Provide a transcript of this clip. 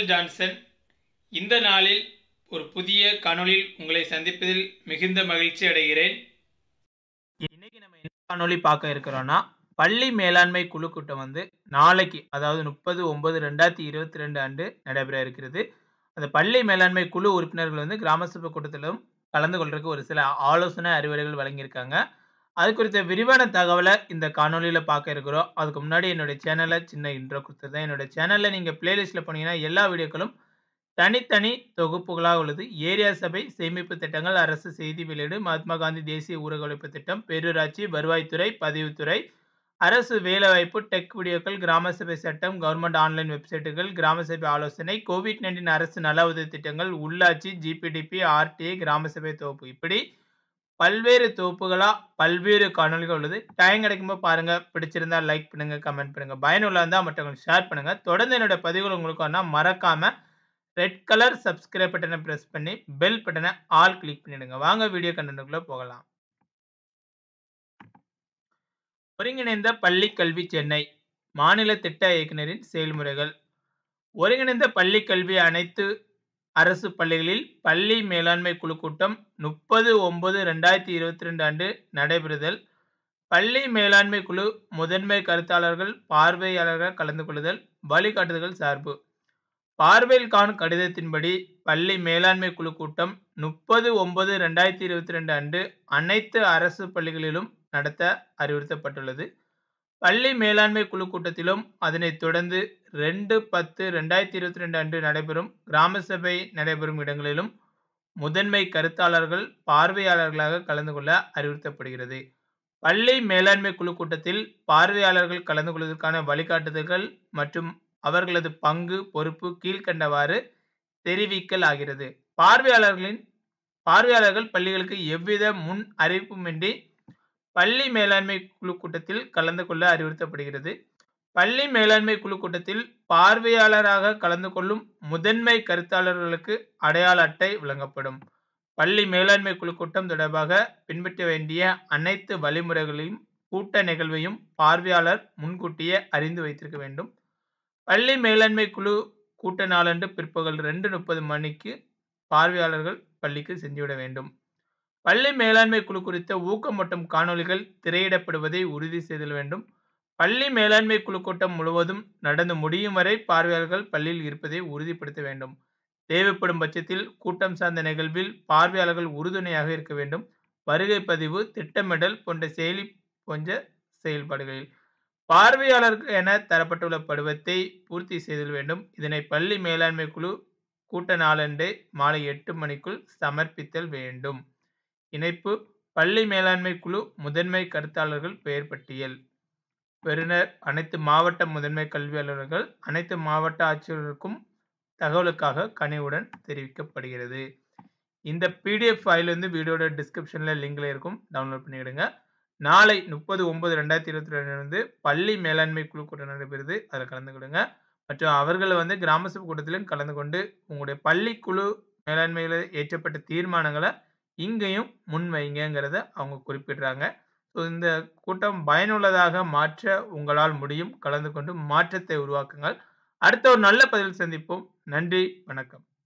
Michael Johnson இந்த நாளில் ஒரு புதிய காணொளியில் உங்களை சந்திப்பதில் மிகுந்த மகிழ்ச்சி அடைகிறேன் இன்னைக்கு நம்ம என்ன காணொளி பார்க்க இருக்கிறோம்னா பள்ளி மேலாண்மை குழு கூட்டம் வந்து நாளைக்கு அதாவது முப்பது ஒன்பது ரெண்டாயிரத்தி இருபத்தி ரெண்டு அன்று நடைபெற இருக்கிறது அந்த பள்ளி மேலாண்மை குழு உறுப்பினர்கள் வந்து கிராம சபை கூட்டத்திலும் கலந்து கொள்றதுக்கு ஒரு சில ஆலோசனை அறிவுரைகள் வழங்கியிருக்காங்க அது குறித்த விரிவான தகவலை இந்த காணொலியில் பார்க்க இருக்கிறோம் அதுக்கு முன்னாடி என்னுடைய சேனலை சின்ன இன்ட்ரோ கொடுத்துருந்தேன் என்னுடைய சேனலில் நீங்கள் பிளேலிஸ்ட்டில் போனீங்கன்னா எல்லா வீடியோக்களும் தனித்தனி தொகுப்புகளாக உள்ளது ஏரியா சபை சேமிப்பு திட்டங்கள் அரசு செய்தி வெளியீடு மகாத்மா காந்தி தேசிய ஊரக உழைப்பு திட்டம் பேரூராட்சி வருவாய்த்துறை பதிவுத்துறை அரசு வேலைவாய்ப்பு டெக் வீடியோக்கள் கிராம சபை சட்டம் கவர்மெண்ட் ஆன்லைன் வெப்சைட்டுகள் கிராம சபை ஆலோசனை கோவிட் நைன்டீன் அரசு நல உதவி திட்டங்கள் உள்ளாட்சி ஜிபிடிபி ஆர்டிஐ கிராம சபை தொகுப்பு இப்படி பல்வேறு தொகுப்புகளா பல்வேறு காணொலிகள் உள்ளது டைம் கிடைக்கும்போது பாருங்க பிடிச்சிருந்தா லைக் பண்ணுங்க கமெண்ட் பண்ணுங்க பயனுள்ள இருந்தால் மற்றவங்களுக்கு ஷேர் பண்ணுங்க தொடர்ந்து என்னோட பதிவுகள் உங்களுக்கு வேணா மறக்காம ரெட் கலர் சப்ஸ்கிரைப் பட்டனை பிரஸ் பண்ணி பெல் பட்டனை ஆல் கிளிக் பண்ணிடுங்க வாங்க வீடியோ கண்டென்ட்டுக்குள்ள போகலாம் ஒருங்கிணைந்த பள்ளி கல்வி சென்னை மாநில திட்ட இயக்குனரின் செயல்முறைகள் ஒருங்கிணைந்த பள்ளி கல்வி அனைத்து அரசு பள்ளிகளில் பள்ளி மேலாண்மை குழு கூட்டம் முப்பது ஒன்பது ரெண்டாயிரத்தி இருபத்தி ரெண்டு அன்று நடைபெறுதல் பள்ளி மேலாண்மை குழு முதன்மை கருத்தாளர்கள் பார்வையாளர்கள் கலந்து கொள்ளுதல் வழிகாட்டுதல்கள் சார்பு பார்வையில் காணும் கடிதத்தின்படி பள்ளி மேலாண்மை குழு கூட்டம் முப்பது ஒன்பது ரெண்டாயிரத்தி இருபத்தி ரெண்டு அன்று அனைத்து அரசு பள்ளிகளிலும் நடத்த அறிவுறுத்தப்பட்டுள்ளது பள்ளி மேலாண்மை குழு கூட்டத்திலும் அதனைத் தொடர்ந்து ரெண்டு பத்து ரெண்டாயிரத்தி இருபத்தி ரெண்டு அன்று நடைபெறும் கிராம சபை நடைபெறும் இடங்களிலும் முதன்மை கருத்தாளர்கள் பார்வையாளர்களாக கலந்து கொள்ள அறிவுறுத்தப்படுகிறது பள்ளி மேலாண்மை குழு கூட்டத்தில் பார்வையாளர்கள் கலந்து கொள்வதற்கான வழிகாட்டுதல்கள் மற்றும் அவர்களது பங்கு பொறுப்பு கீழ்கண்டவாறு தெரிவிக்கல் ஆகிறது பார்வையாளர்களின் பார்வையாளர்கள் பள்ளிகளுக்கு எவ்வித முன் அறிவிப்புமின்றி பள்ளி மேலாண்மை குழு கூட்டத்தில் கலந்து கொள்ள அறிவுறுத்தப்படுகிறது பள்ளி மேலாண்மை குழு கூட்டத்தில் பார்வையாளராக கலந்து கொள்ளும் முதன்மை கருத்தாளர்களுக்கு அடையாள அட்டை வழங்கப்படும் பள்ளி மேலாண்மை குழு கூட்டம் தொடர்பாக பின்பற்ற வேண்டிய அனைத்து வழிமுறைகளையும் கூட்ட நிகழ்வையும் பார்வையாளர் முன்கூட்டியே அறிந்து வைத்திருக்க வேண்டும் பள்ளி மேலாண்மை குழு கூட்ட நாளன்று பிற்பகல் ரெண்டு முப்பது மணிக்கு பார்வையாளர்கள் பள்ளிக்கு சென்றுவிட வேண்டும் பள்ளி மேலாண்மை குழு குறித்த ஊக்கமூட்டும் காணொலிகள் திரையிடப்படுவதை உறுதி செய்தல் வேண்டும் பள்ளி மேலாண்மை குழு கூட்டம் முழுவதும் நடந்து முடியும் வரை பார்வையாளர்கள் பள்ளியில் இருப்பதை உறுதிப்படுத்த வேண்டும் தேவைப்படும் பட்சத்தில் கூட்டம் சார்ந்த நிகழ்வில் பார்வையாளர்கள் உறுதுணையாக இருக்க வேண்டும் வருகை பதிவு திட்டமிடல் போன்ற செயலி போன்ற செயல்பாடுகளில் பார்வையாளருக்கு என தரப்பட்டுள்ள பருவத்தை பூர்த்தி செய்தல் வேண்டும் இதனை பள்ளி மேலாண்மை குழு கூட்ட நாளன்றே மாலை எட்டு மணிக்குள் சமர்ப்பித்தல் வேண்டும் இணைப்பு பள்ளி மேலாண்மை குழு முதன்மை கருத்தாளர்கள் பெயர் பட்டியல் பெறுநர் அனைத்து மாவட்ட முதன்மை கல்வியாளர்கள் அனைத்து மாவட்ட ஆட்சியர்களுக்கும் தகவலுக்காக கனிவுடன் தெரிவிக்கப்படுகிறது இந்த பிடிஎஃப் ஃபைல் வந்து வீடியோட டிஸ்கிரிப்ஷனில் லிங்கில் இருக்கும் டவுன்லோட் பண்ணிவிடுங்க நாளை முப்பது ஒன்பது ரெண்டாயிரத்தி இருபத்தி ரெண்டு வந்து பள்ளி மேலாண்மை குழு கூட்டம் நடைபெறுது அதில் கலந்துக்கிடுங்க மற்றும் அவர்கள் வந்து கிராம சபை கூட்டத்திலும் கலந்து கொண்டு உங்களுடைய பள்ளி குழு மேலாண்மையில் ஏற்றப்பட்ட தீர்மானங்களை இங்கேயும் முன்வைங்கிறத அவங்க குறிப்பிடுறாங்க ஸோ இந்த கூட்டம் பயனுள்ளதாக மாற்ற உங்களால் முடியும் கலந்து கொண்டு மாற்றத்தை உருவாக்குங்கள் அடுத்த ஒரு நல்ல பதில் சந்திப்போம் நன்றி வணக்கம்